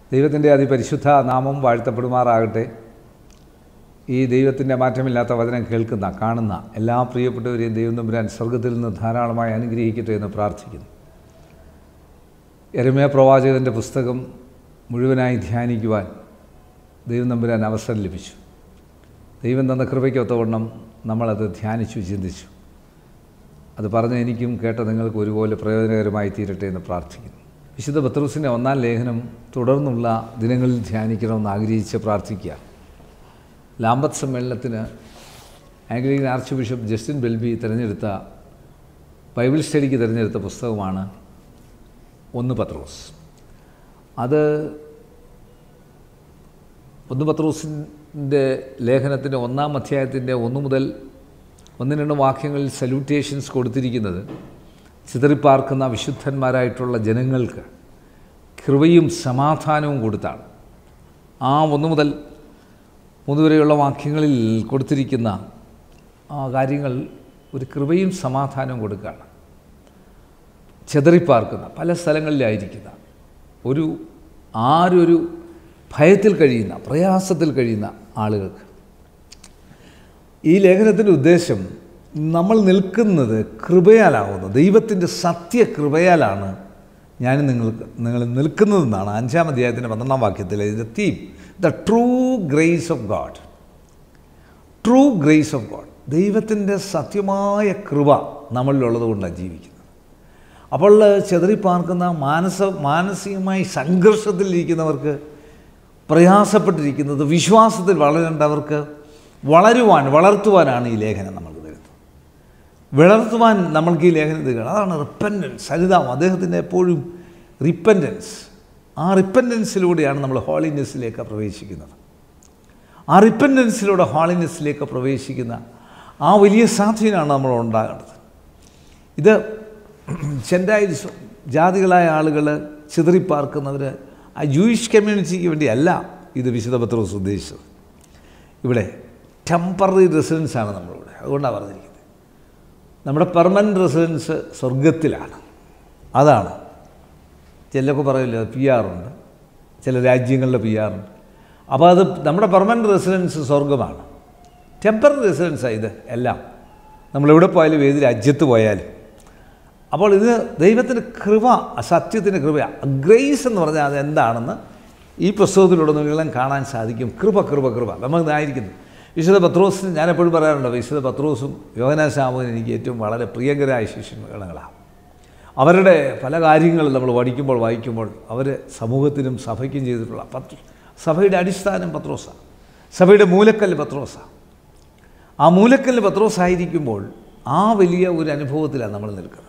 ദൈവത്തിൻ്റെ അതിപരിശുദ്ധ നാമം വാഴ്ത്തപ്പെടുമാറാകട്ടെ ഈ ദൈവത്തിൻ്റെ മാറ്റമില്ലാത്ത വചനം കേൾക്കുന്ന കാണുന്ന എല്ലാ പ്രിയപ്പെട്ടവരെയും ദൈവം തമ്പുരാൻ സ്വർഗത്തിൽ നിന്ന് ധാരാളമായി അനുഗ്രഹിക്കട്ടെ എന്ന് പ്രാർത്ഥിക്കുന്നു എരമയ പ്രവാചകൻ്റെ പുസ്തകം മുഴുവനായി ധ്യാനിക്കുവാൻ ദൈവം തമ്പുരാൻ അവസരം ലഭിച്ചു ദൈവം തന്ന കൃപയ്ക്കൊത്തവണ്ണം നമ്മളത് ധ്യാനിച്ചു ചിന്തിച്ചു അത് പറഞ്ഞ എനിക്കും കേട്ട നിങ്ങൾക്ക് ഒരുപോലെ പ്രയോജനകരമായി തീരട്ടെ എന്ന് പ്രാർത്ഥിക്കുന്നു വിശുദ്ധ പത്രൂസിൻ്റെ ഒന്നാം ലേഖനം തുടർന്നുള്ള ദിനങ്ങളിൽ ധ്യാനിക്കണമെന്ന് ആഗ്രഹിച്ച് പ്രാർത്ഥിക്കുക ലാംബത്ത് സമ്മേളനത്തിന് Anglican archbishop Justin Welby തിരഞ്ഞെടുത്ത ബൈബിൾ സ്റ്റഡിക്ക് തിരഞ്ഞെടുത്ത പുസ്തകമാണ് ഒന്ന് പത്രോസ് അത് ഒന്ന് പത്രോസിൻ്റെ ലേഖനത്തിൻ്റെ ഒന്നാം അധ്യായത്തിൻ്റെ ഒന്ന് മുതൽ ഒന്ന് രണ്ട് വാക്യങ്ങളിൽ സല്യൂട്ടേഷൻസ് കൊടുത്തിരിക്കുന്നത് ചിതറിപ്പാർക്കുന്ന വിശുദ്ധന്മാരായിട്ടുള്ള ജനങ്ങൾക്ക് കൃപയും സമാധാനവും കൊടുത്താണ് ആ ഒന്ന് മുതൽ മൂന്ന് വരെയുള്ള വാക്യങ്ങളിൽ കൊടുത്തിരിക്കുന്ന ആ കാര്യങ്ങൾ ഒരു കൃപയും സമാധാനവും കൊടുക്കുകയാണ് ചെതറിപ്പാർക്കുന്ന പല സ്ഥലങ്ങളിലായിരിക്കുന്ന ഒരു ആരൊരു ഭയത്തിൽ കഴിയുന്ന പ്രയാസത്തിൽ കഴിയുന്ന ആളുകൾക്ക് ഈ ലേഖനത്തിൻ്റെ ഉദ്ദേശം നമ്മൾ നിൽക്കുന്നത് കൃപയാലാവുന്നു ദൈവത്തിൻ്റെ സത്യകൃപയാലാണ് ഞാൻ നിങ്ങൾക്ക് നിങ്ങൾ നിൽക്കുന്നതെന്നാണ് അഞ്ചാം അധ്യായത്തിൻ്റെ പന്ത്രണ്ടാം വാക്യത്തിൽ ഇതിൻ്റെ theme the true grace of God true grace of God ദൈവത്തിൻ്റെ സത്യമായ കൃപ നമ്മളിലുള്ളത് കൊണ്ടാണ് ജീവിക്കുന്നത് അപ്പോൾ ചെതറിപ്പാർക്കുന്ന മാനസ മാനസികമായി സംഘർഷത്തിലിരിക്കുന്നവർക്ക് പ്രയാസപ്പെട്ടിരിക്കുന്നത് വിശ്വാസത്തിൽ വളരേണ്ടവർക്ക് വളരുവാൻ വളർത്തുവാനാണ് ഈ ലേഖനം നമ്മൾക്ക് തരുന്നത് വളർത്തുവാൻ നമ്മൾക്ക് ഈ ലേഖനം തരിക അതാണ് റിപ്പൻറ്റൻസ് സരിതാം അദ്ദേഹത്തിൻ്റെ എപ്പോഴും റിപ്പൻറ്റൻസ് ആ റിപ്പൻറ്റൻസിലൂടെയാണ് നമ്മൾ ഹോളിനെസ്സിലേക്ക് പ്രവേശിക്കുന്നത് ആ റിപ്പൻറ്റൻസിലൂടെ ഹോളിനെസ്സിലേക്ക് പ്രവേശിക്കുന്ന ആ വലിയ സാധ്യതയാണ് നമ്മൾ ഉണ്ടാകേണ്ടത് ഇത് ചെൻഡായി ജാതികളായ ആളുകൾ ചിതറിപ്പാർക്കുന്നവർ ആ ജൂയിഷ് കമ്മ്യൂണിറ്റിക്ക് വേണ്ടിയല്ല ഇത് വിശുദ്ധ പത്രോസ് ഉദ്ദേശിച്ചത് ഇവിടെ ടെമ്പററി റെസിഡൻസ് ആണ് നമ്മളിവിടെ അതുകൊണ്ടാണ് പറഞ്ഞിരിക്കുന്നത് നമ്മുടെ പെർമനൻറ്റ് റെസിഡൻസ് സ്വർഗത്തിലാണ് അതാണ് ചിലരൊക്കെ പറയില്ല പി ആറുണ്ട് ചില രാജ്യങ്ങളിലെ പി ആറുണ്ട് അപ്പോൾ അത് നമ്മുടെ പെർമനൻറ്റ് റെസിഡൻസ് സ്വർഗമാണ് ടെമ്പററി റെസിഡൻസാണ് ഇത് എല്ലാം നമ്മളെവിടെ പോയാലും ഏത് രാജ്യത്ത് പോയാലും അപ്പോൾ ഇത് ദൈവത്തിൻ്റെ കൃപ സത്യത്തിൻ്റെ കൃപ ഗ്രേസ് എന്ന് പറഞ്ഞാൽ അത് എന്താണെന്ന് ഈ പുസ്തകത്തിലുടനീളം കാണാൻ സാധിക്കും കൃപ കൃപ കൃപ നമ്മൾ ഇതായിരിക്കുന്നു വിശുദ്ധ പത്രോസിന് ഞാൻ എപ്പോഴും പറയാറുണ്ട് വിശുദ്ധ പത്രോസും യോഹനാശാമും എനിക്ക് ഏറ്റവും വളരെ പ്രിയങ്കരായ ശിഷ്യഗണങ്ങളാണ് അവരുടെ പല കാര്യങ്ങളും നമ്മൾ പഠിക്കുമ്പോൾ വായിക്കുമ്പോൾ അവർ സമൂഹത്തിനും സഭയ്ക്കും ചെയ്തിട്ടുള്ള പത്ര സഭയുടെ അടിസ്ഥാനം പത്രോസാണ് സഭയുടെ മൂലക്കല്ല് പത്രോസാണ് ആ മൂലക്കല്ല് പത്രോസായിരിക്കുമ്പോൾ ആ വലിയ ഒരു അനുഭവത്തിലാണ് നമ്മൾ നിൽക്കുന്നത്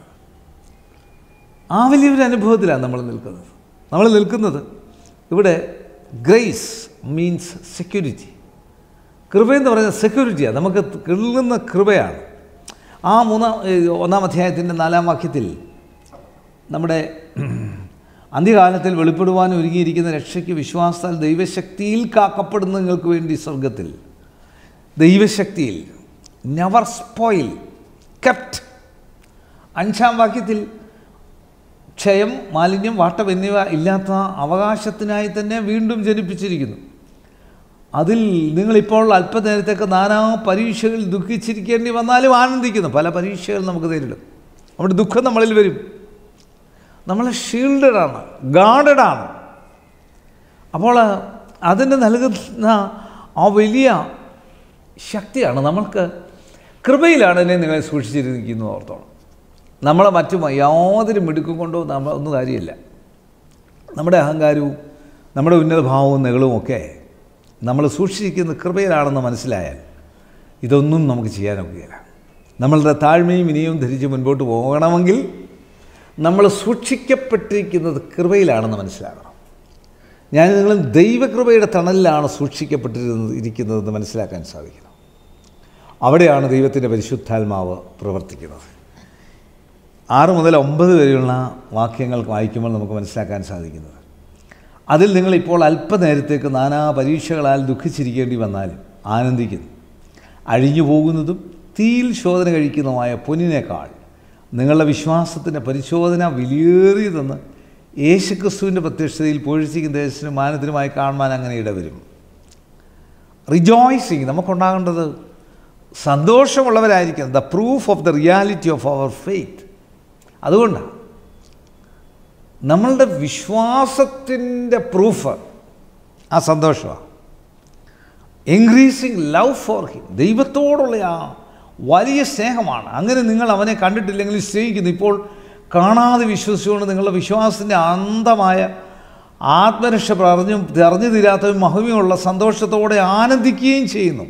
ആ വലിയൊരു അനുഭവത്തിലാണ് നമ്മൾ നിൽക്കുന്നത് നമ്മൾ നിൽക്കുന്നത് ഇവിടെ ഗ്രേസ് മീൻസ് സെക്യൂരിറ്റി കൃപയെന്ന് പറയുന്നത് സെക്യൂരിറ്റിയാണ് നമുക്ക് കിള്ളുന്ന കൃപയാണ് ആ മൂന്നാം ഒന്നാം അധ്യായത്തിൻ്റെ നാലാം വാക്യത്തിൽ നമ്മുടെ അന്ത്യകാലത്തിൽ വെളിപ്പെടുവാൻ ഒരുങ്ങിയിരിക്കുന്ന രക്ഷയ്ക്ക് വിശ്വാസത്താൽ ദൈവശക്തിയിൽ കാക്കപ്പെടുന്ന നിങ്ങൾക്ക് വേണ്ടി സ്വർഗത്തിൽ ദൈവശക്തിയിൽ നെവർ സ്പോയിൽ കെപ്റ്റ് അഞ്ചാം വാക്യത്തിൽ ക്ഷയം മാലിന്യം വാട്ടം എന്നിവ ഇല്ലാത്ത അവകാശത്തിനായി തന്നെ വീണ്ടും ജനിപ്പിച്ചിരിക്കുന്നു അതിൽ നിങ്ങളിപ്പോൾ അല്പനേരത്തേക്ക് നാനാ പരീക്ഷകൾ ദുഃഖിച്ചിരിക്കേണ്ടി വന്നാലും ആനന്ദിക്കുന്നു പല പരീക്ഷകൾ നമുക്ക് നേരിടും അവിടെ ദുഃഖം നമ്മളിൽ വരും നമ്മൾ ഷീൽഡഡാണ് ഗാർഡഡാണ് അപ്പോൾ അതിന് നൽകുന്ന ആ വലിയ ശക്തിയാണ് നമ്മൾക്ക് കൃപയിലാണ് എന്നെ നിങ്ങളെ സൂക്ഷിച്ചിരിക്കുന്നു ഓർത്തോളം നമ്മളെ മറ്റു യാതൊരു മിടുക്കും കൊണ്ടോ നമ്മൾ ഒന്നും കാര്യമില്ല നമ്മുടെ അഹങ്കാരവും നമ്മുടെ ഉന്നതഭാവവും നെകളും ഒക്കെ നമ്മൾ സൂക്ഷിച്ചിരിക്കുന്ന കൃപയിലാണെന്ന് മനസ്സിലായാൽ ഇതൊന്നും നമുക്ക് ചെയ്യാനൊക്കുകയില്ല നമ്മളുടെ താഴ്മയും ഇനിയും ധരിച്ച് മുൻപോട്ട് പോകണമെങ്കിൽ നമ്മൾ സൂക്ഷിക്കപ്പെട്ടിരിക്കുന്നത് കൃപയിലാണെന്ന് മനസ്സിലാക്കണം ഞാൻ നിങ്ങൾ ദൈവകൃപയുടെ തണലിലാണ് സൂക്ഷിക്കപ്പെട്ടിരുന്നത് ഇരിക്കുന്നതെന്ന് മനസ്സിലാക്കാൻ സാധിക്കണം അവിടെയാണ് ദൈവത്തിൻ്റെ പരിശുദ്ധാത്മാവ് പ്രവർത്തിക്കുന്നത് ആറ് മുതൽ ഒമ്പത് വരെയുള്ള വാക്യങ്ങൾ വായിക്കുമ്പോൾ നമുക്ക് മനസ്സിലാക്കാൻ സാധിക്കുന്നത് അതിൽ നിങ്ങളിപ്പോൾ അല്പനേരത്തേക്ക് നാനാ പരീക്ഷകളാൽ ദുഃഖിച്ചിരിക്കേണ്ടി വന്നാലും ആനന്ദിക്കുന്നു അഴിഞ്ഞു പോകുന്നതും തീയിൽ ശോധന കഴിക്കുന്നതുമായ പൊന്നിനേക്കാൾ നിങ്ങളുടെ വിശ്വാസത്തിൻ്റെ പരിശോധന വിലയേറിയതെന്ന് യേശുക്രിസ്തുവിൻ്റെ പ്രത്യക്ഷതയിൽ പൊഴിച്ചിക്കും ദേശത്തിനും മാനത്തിനുമായി കാണുവാൻ അങ്ങനെ ഇടവരും റിജോയ്സിങ് നമുക്കുണ്ടാകേണ്ടത് സന്തോഷമുള്ളവരായിരിക്കണം the proof of the reality of our faith അതുകൊണ്ടാണ് നമ്മളുടെ വിശ്വാസത്തിൻ്റെ പ്രൂഫ് ആ സന്തോഷമാണ് ഇൻക്രീസിങ് ലവ് ഫോർ ഹിം ദൈവത്തോടുള്ള ആ വലിയ സ്നേഹമാണ് അങ്ങനെ നിങ്ങൾ അവനെ കണ്ടിട്ടില്ലെങ്കിൽ സ്നേഹിക്കുന്നു ഇപ്പോൾ കാണാതെ വിശ്വസിച്ചുകൊണ്ട് നിങ്ങളുടെ വിശ്വാസത്തിൻ്റെ അന്തമായ ആത്മരക്ഷ പറഞ്ഞും തെറഞ്ഞു തീരാത്തതും മഹിമയുള്ള സന്തോഷത്തോടെ ആനന്ദിക്കുകയും ചെയ്യുന്നു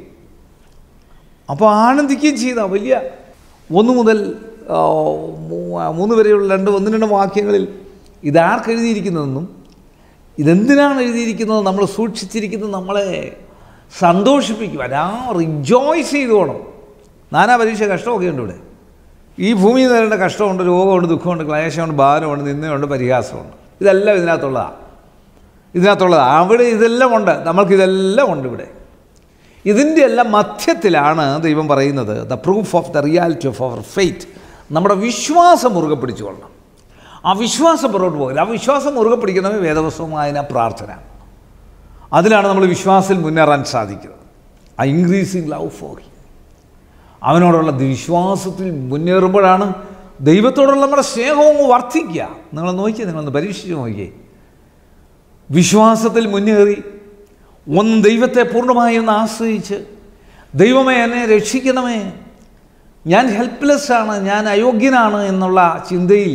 അപ്പോൾ ആനന്ദിക്കുകയും ചെയ്ത വലിയ ഒന്ന് മുതൽ ആ, മൂ- മൂന്ന് വരെയുള്ള രണ്ട് ഒന്ന് രണ്ട് വാക്യങ്ങളിൽ ഇതാർക്ക് എഴുതിയിരിക്കുന്നതെന്നും ഇതെന്തിനാണ് എഴുതിയിരിക്കുന്നത് നമ്മൾ സൂക്ഷിച്ചിരിക്കുന്നത് നമ്മളെ സന്തോഷിപ്പിക്കുവാൻ ആ റിജോയ്സ് ചെയ്തോണം നാനാ പരീക്ഷ കഷ്ടമൊക്കെ ഉണ്ട് ഇവിടെ ഈ ഭൂമിയിൽ നേരിടേണ്ട കഷ്ടമുണ്ട് രോഗമുണ്ട് ദുഃഖമുണ്ട് ക്ലേശമുണ്ട് ഭാരമുണ്ട് നിന്നയുണ്ട് പരിഹാസമുണ്ട് ഇതെല്ലാം ഇതിനകത്തുള്ളതാണ് ഇതിനകത്തുള്ളതാണ് അവിടെ ഇതെല്ലാം ഉണ്ട് നമ്മൾക്കിതെല്ലാം ഉണ്ട് ഇവിടെ ഇതിൻ്റെ എല്ലാം മധ്യത്തിലാണ് ദൈവം പറയുന്നത് the proof of the reality of our faith നമ്മുടെ വിശ്വാസം മുറുകെ പിടിച്ചുകൊള്ളണം ആ വിശ്വാസം പുറകോട്ട് പോകില്ല ആ വിശ്വാസം മുറുകെ പിടിക്കുന്നവ വേദവസ്വമായ പ്രാർത്ഥന അതിലാണ് നമ്മൾ വിശ്വാസത്തിൽ മുന്നേറാൻ സാധിക്കുന്നത് ആ ഇൻക്രീസിങ് ലവ് ഫോർ ഹിം അവനോടുള്ള വിശ്വാസത്തിൽ മുന്നേറുമ്പോഴാണ് ദൈവത്തോടുള്ള നമ്മുടെ സ്നേഹവും അങ്ങ് വർദ്ധിക്കുക നിങ്ങൾ നോക്കിയേ നിങ്ങളൊന്ന് പരീക്ഷിച്ച് നോക്കിയേ വിശ്വാസത്തിൽ മുന്നേറി ഒന്ന് ദൈവത്തെ പൂർണ്ണമായി ഒന്ന് ആശ്രയിച്ച് ദൈവമേ എന്നെ രക്ഷിക്കണമേ ഞാൻ ഹെൽപ്ലെസ് ആണ് ഞാൻ അയോഗ്യനാണ് എന്നുള്ള ചിന്തയിൽ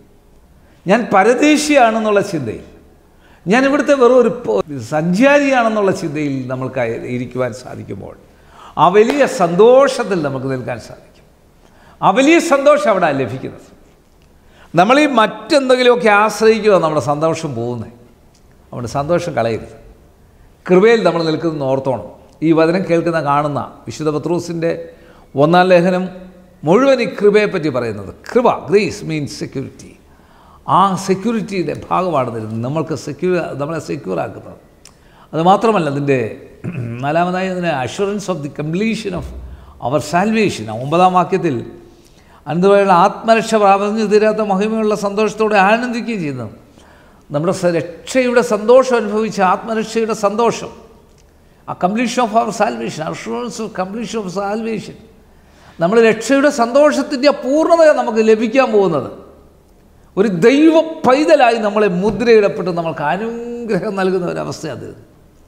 ഞാൻ പരദേശിയാണെന്നുള്ള ചിന്തയിൽ ഞാൻ ഇവിടുത്തെ വെറും ഒരു പോ- സഞ്ചാരിയാണെന്നുള്ള ചിന്തയിൽ നമ്മൾക്ക് ഇരിക്കുവാൻ സാധിക്കുമ്പോൾ ആ വലിയ സന്തോഷത്തിൽ നമുക്ക് നിൽക്കാൻ സാധിക്കും ആ വലിയ സന്തോഷം അവിടെ ലഭിക്കുന്നത് നമ്മൾ ഈ മറ്റെന്തെങ്കിലുമൊക്കെ ആശ്രയിക്കുക നമ്മുടെ സന്തോഷം പോകുന്നത് നമ്മുടെ സന്തോഷം കളയരുത് കൃപയിൽ നമ്മൾ നിൽക്കുന്ന ഓർത്തോണം ഈ വചനം കേൾക്കുന്ന കാണുന്ന വിശുദ്ധ പത്രൂസിൻ്റെ ഒന്നാം ലേഖനം മുഴുവൻ ഈ കൃപയെപ്പറ്റി പറയുന്നത് കൃപ ഗ്രേസ് മീൻസ് സെക്യൂരിറ്റി ആ സെക്യൂരിറ്റിയുടെ ഭാഗമാണ് തരുന്നത് നമ്മൾക്ക് സെക്യൂർ നമ്മളെ സെക്യൂർ ആക്കുന്നത് അത് മാത്രമല്ല അതിൻ്റെ നാലാമതായി അതിന് assurance of the completion of our salvation ഒമ്പതാം വാക്യത്തിൽ അനന്തമായുള്ള ആത്മരക്ഷ പ്രാപഞ്ചു തീരാത്ത മഹിമയുള്ള സന്തോഷത്തോടെ ആനന്ദിക്കുകയും ചെയ്യുന്നു നമ്മുടെ സ- രക്ഷയുടെ സന്തോഷം അനുഭവിച്ച ആത്മരക്ഷയുടെ സന്തോഷം ആ completion of our salvation assurance of completion of salvation നമ്മൾ രക്ഷയുടെ സന്തോഷത്തിൻ്റെ പൂർണ്ണത നമുക്ക് ലഭിക്കാൻ പോകുന്നത് ഒരു ദൈവ പൈതലായി നമ്മളെ മുദ്രയിടപ്പെട്ട് നമ്മൾക്ക് അനുഗ്രഹം നൽകുന്ന ഒരവസ്ഥയാണ് ഇത്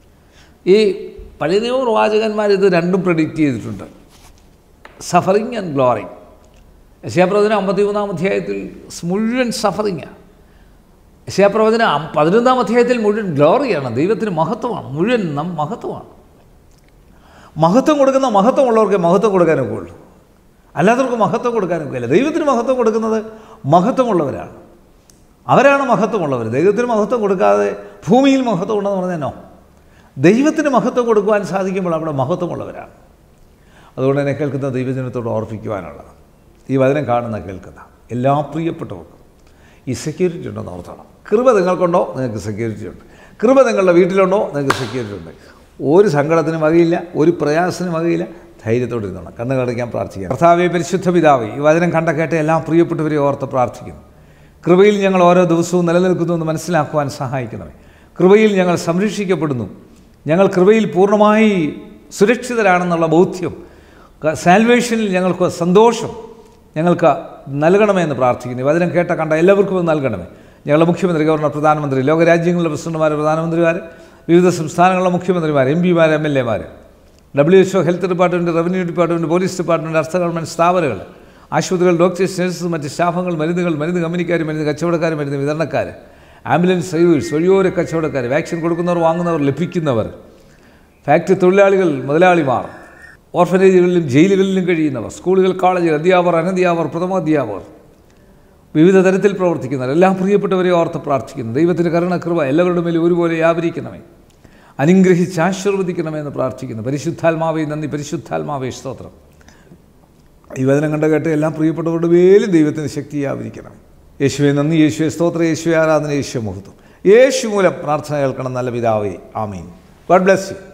ഈ പഴയ നിയമ പ്രവാചകന്മാർ ഇത് രണ്ടും പ്രഡിക്റ്റ് ചെയ്തിട്ടുണ്ട് സഫറിങ് ആൻഡ് ഗ്ലോറിങ് യശയാപ്രവചനം അമ്പത്തിമൂന്നാം അധ്യായത്തിൽ മുഴുവൻ സഫറിങ്ങാണ് യശയാപ്രവചനം അം- പതിനൊന്നാം അധ്യായത്തിൽ മുഴുവൻ ഗ്ലോറിയാണ് ദൈവത്തിന് മഹത്വമാണ് മുഴുവൻ നം മഹത്വമാണ് മഹത്വം കൊടുക്കുന്ന മഹത്വമുള്ളവർക്ക് മഹത്വം കൊടുക്കാനൊക്കെ ഉള്ളൂ അല്ലാത്തവർക്ക് മഹത്വം കൊടുക്കാനൊക്കെ ഇല്ല ദൈവത്തിന് മഹത്വം കൊടുക്കുന്നത് മഹത്വമുള്ളവരാണ് അവരാണ് മഹത്വമുള്ളവർ ദൈവത്തിന് മഹത്വം കൊടുക്കാതെ ഭൂമിയിൽ മഹത്വം ഉണ്ടെന്ന് പറഞ്ഞാനോ ദൈവത്തിന് മഹത്വം കൊടുക്കുവാൻ സാധിക്കുമ്പോൾ അവിടെ മഹത്വമുള്ളവരാണ് അതുകൊണ്ട് തന്നെ കേൾക്കുന്ന ദൈവജനത്തോട് ഓർപ്പിക്കുവാനുള്ളത് ഈ വചനം കാണുന്ന കേൾക്കുന്ന എല്ലാ പ്രിയപ്പെട്ടവർക്കും ഈ സെക്യൂരിറ്റി ഉണ്ടെന്ന് ഓർത്തണം കൃപ നിങ്ങൾക്കുണ്ടോ നിങ്ങൾക്ക് സെക്യൂരിറ്റി ഉണ്ട് കൃപ നിങ്ങളുടെ വീട്ടിലുണ്ടോ നിങ്ങൾക്ക് സെക്യൂരിറ്റി ഉണ്ട് ഒരു സങ്കടത്തിനും വകയില്ല ഒരു പ്രയാസത്തിനും വകയില്ല ധൈര്യത്തോടെ ഇരുന്നോണം കണ്ണു കടയ്ക്കാൻ പ്രാർത്ഥിക്കാം കർത്താവെ പരിശുദ്ധ പിതാവേ ഈ വചനം കണ്ട കേട്ട എല്ലാ പ്രിയപ്പെട്ടവരെ ഓർത്ത് പ്രാർത്ഥിക്കുന്നു കൃപയിൽ ഞങ്ങൾ ഓരോ ദിവസവും നിലനിൽക്കുന്നു എന്ന് മനസ്സിലാക്കുവാൻ സഹായിക്കണമേ കൃപയിൽ ഞങ്ങൾ സംരക്ഷിക്കപ്പെടുന്നു ഞങ്ങൾ കൃപയിൽ പൂർണ്ണമായി സുരക്ഷിതരാണെന്നുള്ള ബോധ്യം ക- സാൽവേഷനിൽ ഞങ്ങൾക്ക് സന്തോഷം ഞങ്ങൾക്ക് നൽകണമേ എന്ന് പ്രാർത്ഥിക്കുന്നു ഈ വചനം കേട്ട കണ്ട എല്ലാവർക്കും ഇത് നൽകണമേ ഞങ്ങളുടെ മുഖ്യമന്ത്രി ഗവർണർ പ്രധാനമന്ത്രി ലോകരാജ്യങ്ങളിലെ പ്രസിഡന്റുമാർ പ്രധാനമന്ത്രിമാർ വിവിധ സംസ്ഥാനങ്ങളിലെ മുഖ്യമന്ത്രിമാർ എം പിമാർ എം എൽ എമാർ W H O health department revenue department police department അർത്ഥ ഗവൺമെൻറ് സ്ഥാപനങ്ങൾ ആശുപത്രികൾ ഡോക്ടേഴ്സ് നഴ്സസ് മറ്റ് സ്റ്റാഫുകൾ മരുന്നുകൾ മരുന്ന് കമ്പനിക്കാർ മരുന്ന് കച്ചവടക്കാർ മരുന്ന് വിതരണക്കാർ ആംബുലൻസ് ഡ്രൈവേഴ്സ് വഴിയോര കച്ചവടക്കാർ വാക്സിൻ കൊടുക്കുന്നവർ വാങ്ങുന്നവർ ലഭിക്കുന്നവർ ഫാക്ടറി തൊഴിലാളികൾ മുതലാളിമാർ ഓർഫനേജുകളിലും ജയിലുകളിലും കഴിയുന്നവർ സ്കൂളുകൾ കോളേജുകൾ അധ്യാപകർ അനധ്യാപകർ പ്രഥമാധ്യാപകർ വിവിധ തരത്തിൽ പ്രവർത്തിക്കുന്നവർ എല്ലാം പ്രിയപ്പെട്ടവരെ ഓർത്ത് പ്രാർത്ഥിക്കുന്നു ദൈവത്തിൻ്റെ കരുണകൃപ എല്ലാവരുടെ മേലും ഒരുപോലെ വ്യാപരിക്കണമേ അനുഗ്രഹിച്ച് ആശീർവദിക്കണമേ എന്ന് പ്രാർത്ഥിക്കുന്നു പരിശുദ്ധാത്മാവേ നന്ദി പരിശുദ്ധാത്മാവേ സ്തോത്രം ഈ വചനം കണ്ട കേട്ട് എല്ലാ പ്രിയപ്പെട്ടവരുടെ മേലും ദൈവത്തിന് ശക്തി വ്യാപരിക്കണം യേശുവെ നന്ദി യേശുവെ സ്തോത്ര യേശുവെ ആരാധന യേശു മുഹത്വം യേശു മൂലം പ്രാർത്ഥന കേൾക്കണം നല്ല പിതാവേ ആമീൻ ഗോഡ് ബ്ലെസ് യു